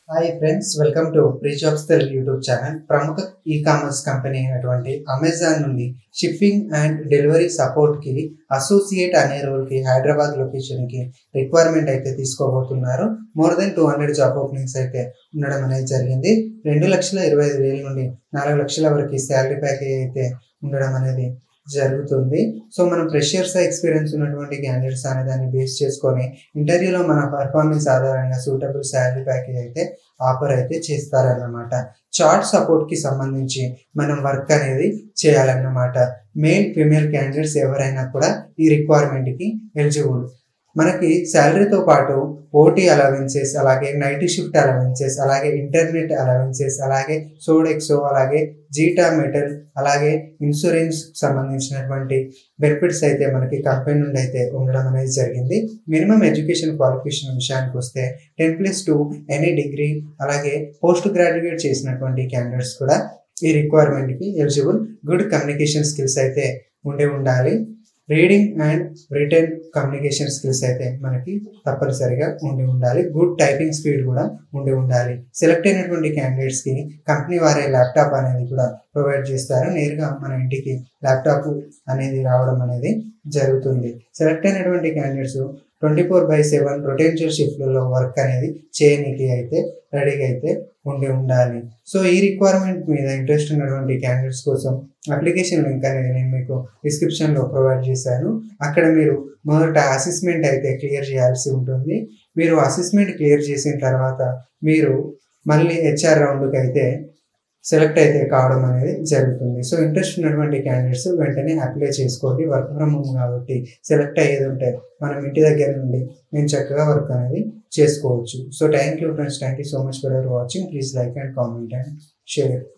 hi friends welcome to pre jobs Telugu YouTube channel ప్రముఖ e commerce company అయినటువంటి Amazon నుండి shipping and delivery support కి associate అనే role కి హైదరాబాద్ లొకేషన్ కి రిక్వైర్మెంట్ అయితే తీసుకోబోతున్నారు more than two hundred job openings అయితే ఉండడం అనేది జరిగింది రెండు లక్షల ఇరవై ఐదు వేల నుండి నాలుగు లక్షల వరకు శాలరీ ప్యాకేజ్ అయితే ఉండడం అనేది జరుగుతుంది సో మనం ఫ్రెషర్స్ ఎక్స్పీరియన్స్ ఉన్నటువంటి క్యాండిడేట్స్ అనే దాన్ని బేస్ చేసుకొని ఇంటర్వ్యూలో మన పర్ఫార్మెన్స్ ఆధారంగా సూటబుల్ శాలరీ ప్యాకేజ్ అయితే ఆఫర్ అయితే చేస్తారన్నమాట చార్ట్ సపోర్ట్ కి సంబంధించి మనం వర్క్ అనేది చేయాలన్నమాట మేల్ ఫీమేల్ క్యాండిడేట్స్ ఎవరైనా కూడా ఈ రిక్వైర్మెంట్ కి ఎలిజిబుల్ మనకి శాలరీతో పాటు ఓటీ అలవెన్సెస్ అలాగే నైట్ షిఫ్ట్ అలవెన్సెస్ అలాగే ఇంటర్నెట్ అలవెన్సెస్ అలాగే సోడెక్సో అలాగే జీటా మెటల్ అలాగే ఇన్సూరెన్స్ సంబంధించినటువంటి బెనిఫిట్స్ అయితే మనకి కంపెనీ నుండి అయితే ఉండడం అనేది జరిగింది మినిమం ఎడ్యుకేషన్ క్వాలిఫికేషన్ విషయానికి వస్తే ten plus two any degree అలాగే పోస్ట్ గ్రాడ్యుయేట్ చేసినటువంటి క్యాండిడేట్స్ కూడా ఈ రిక్వైర్మెంట్కి ఎలిజిబుల్ గుడ్ కమ్యూనికేషన్ స్కిల్స్ అయితే ఉండి ఉండాలి reading and written communication skills అయితే మనకి తప్పనిసరిగా ఉండి ఉండాలి గుడ్ టైపింగ్ స్పీడ్ కూడా ఉండి ఉండాలి సెలెక్ట్ అయినటువంటి క్యాండిడేట్స్కి కంపెనీ వారే ల్యాప్టాప్ అనేది కూడా ప్రొవైడ్ చేస్తారు నేరుగా మన ఇంటికి ల్యాప్టాప్ అనేది రావడం అనేది జరుగుతుంది సెలెక్ట్ అయినటువంటి candidates twenty four by seven rotational షిఫ్ట్లలో వర్క్ అనేది చేయనీకి అయితే రెడీగా అయితే ఉండి ఉండాలి సో ఈ రిక్వైర్మెంట్ మీద ఇంట్రెస్ట్ ఉన్నటువంటి క్యాండిడేట్స్ కోసం అప్లికేషన్ లింక్ అనేది నేను మీకు డిస్క్రిప్షన్లో ప్రొవైడ్ చేశాను అక్కడ మీరు మొదట అసెస్మెంట్ అయితే క్లియర్ చేయాల్సి ఉంటుంది మీరు అసెస్మెంట్ క్లియర్ చేసిన తర్వాత మీరు మళ్ళీ హెచ్ఆర్ రౌండ్కి అయితే సెలెక్ట్ అయితే కావడం అనేది జరుగుతుంది సో ఇంట్రెస్ట్ ఉన్నటువంటి క్యాండిడేట్స్ వెంటనే అప్లై చేసుకోండి వర్క్ ఫ్రమ్ హోమ్ కాబట్టి సెలెక్ట్ అయ్యేది ఉంటే మనం ఇంటి దగ్గర నుండి మేము చక్కగా వర్క్ అనేది చేసుకోవచ్చు so thank you friends thank you so much for ever watching please like and comment and share